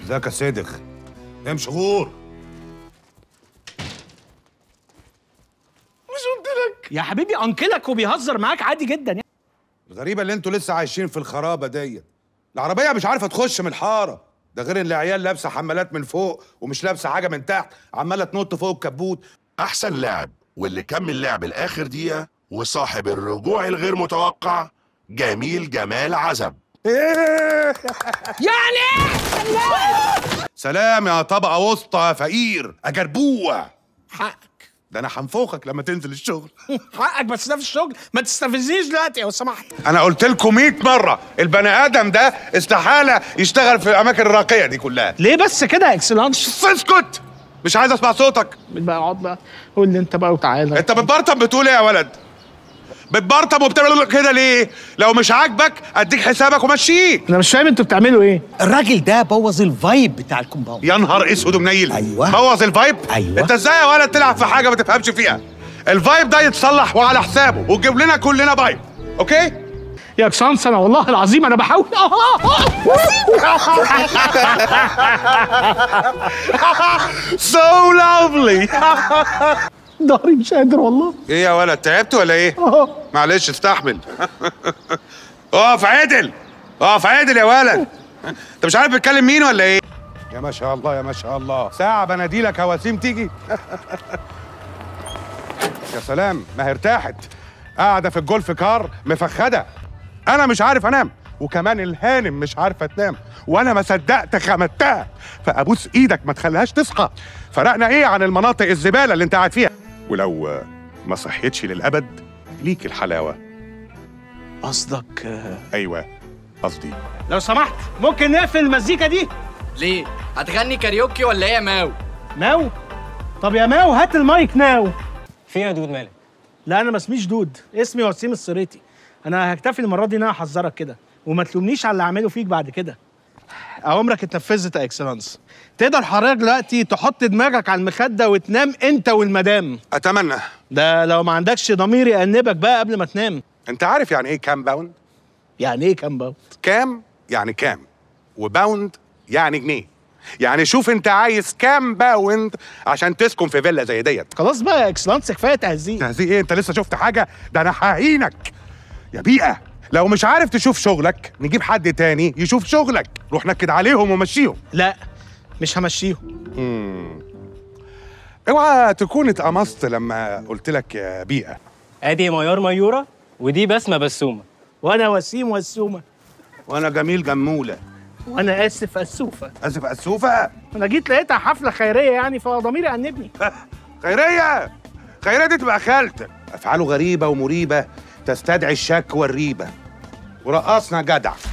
ازيك يا صدق امشي غور مش قلت لك يا حبيبي انكلك وبيهزر معاك عادي جدا يعني الغريبه اللي انتوا لسه عايشين في الخرابه ديت العربيه مش عارفه تخش من الحاره ده غير ان العيال لابسه حمالات من فوق ومش لابسه حاجه من تحت عماله تنط فوق الكبوت احسن لاعب واللي كمل لعب الاخر دقيقه وصاحب الرجوع الغير متوقع جميل جمال عزب إيه؟ يعني سلام يا طبقه وسطى يا فقير اجربوع حقك ده انا هنفوخك لما تنزل الشغل حقك بس ده في الشغل ما تستفزنيش دلوقتي لو سمحت انا قلت لكم 100 مره البني ادم ده استحاله يشتغل في الاماكن الراقيه دي كلها ليه بس كده يا اكسلانس اسكت مش عايز اسمع صوتك بقى اقعد بقى قول لي انت بقى وتعالى انت بتبرطم بتقول ايه يا ولد بتبرطم وبتعمل كده ليه لو مش عاجبك اديك حسابك ومشيك انا مش فاهم انتوا بتعملوا ايه الراجل ده بوظ الفايب بتاع الكومباوند يا نهار اسود ومنيل أيوة. بوظ الفايب أيوة. انت ازاي يا ولد تلعب في حاجه ما تفهمش فيها الفايب ده يتصلح وعلى حسابه وتجيب لنا كلنا فايب اوكي يا اكسلانس انا والله العظيم انا بحاول سو لافلي ضهري مش قادر والله ايه يا ولد تعبت ولا ايه اه معلش استحمل اقف عدل اقف عدل يا ولد انت مش عارف بتكلم مين ولا ايه يا ما شاء الله يا ما شاء الله ساعة بناديلك يا وسيم تيجي يا سلام ما هي ارتاحت قاعدة في الجولف كار مفخدة أنا مش عارف أنام وكمان الهانم مش عارفة تنام وأنا ما صدقت خمتها فأبوس إيدك ما تخليهاش تصحى فرقنا إيه عن المناطق الزبالة اللي أنت قاعد فيها ولو آه، ما صحيتش للأبد ليك الحلاوة قصدك آه، أيوة قصدي لو سمحت ممكن نقفل المزيكا دي ليه؟ هتغني كاريوكي ولا ايه يا ماو؟ ناو طب يا ماو هات المايك ناو فين يا دود مالك؟ لا انا ما اسميش دود اسمي وسيم السريتي انا هكتفي المره دي ان انا احذرك كده وما تلومنيش على اللي اعمله فيك بعد كده اوامرك اتنفذت يا اكسلانس تقدر حضرتك دلوقتي تحط دماغك على المخده وتنام انت والمدام أتمنى ده لو ما عندكش ضمير يأنبك بقى قبل ما تنام أنت عارف يعني إيه كام باوند؟ يعني ايه كام باوند كام يعني كام وباوند يعني جنيه يعني شوف انت عايز كام باوند عشان تسكن في فيلا زي ديت خلاص بقى يا اكسلانس كفايه تهزيق تهزيق ايه انت لسه شفت حاجه ده انا ههينك يا بيئه لو مش عارف تشوف شغلك نجيب حد تاني يشوف شغلك روح نكد عليهم ومشيهم لا مش همشيهم اوعى تكون اتقمصت لما قلت لك يا بيئه ادي ميار ميوره ودي بسمه بسومه وانا وسيم وسومه وانا جميل جموله وانا اسف اسوفه اسف اسوفه انا جيت لقيتها حفله خيريه يعني فضميري أنبني خيريه خيريه دي تبقى خالتك افعاله غريبه ومريبه تستدعي الشك والريبه ورقصنا جدع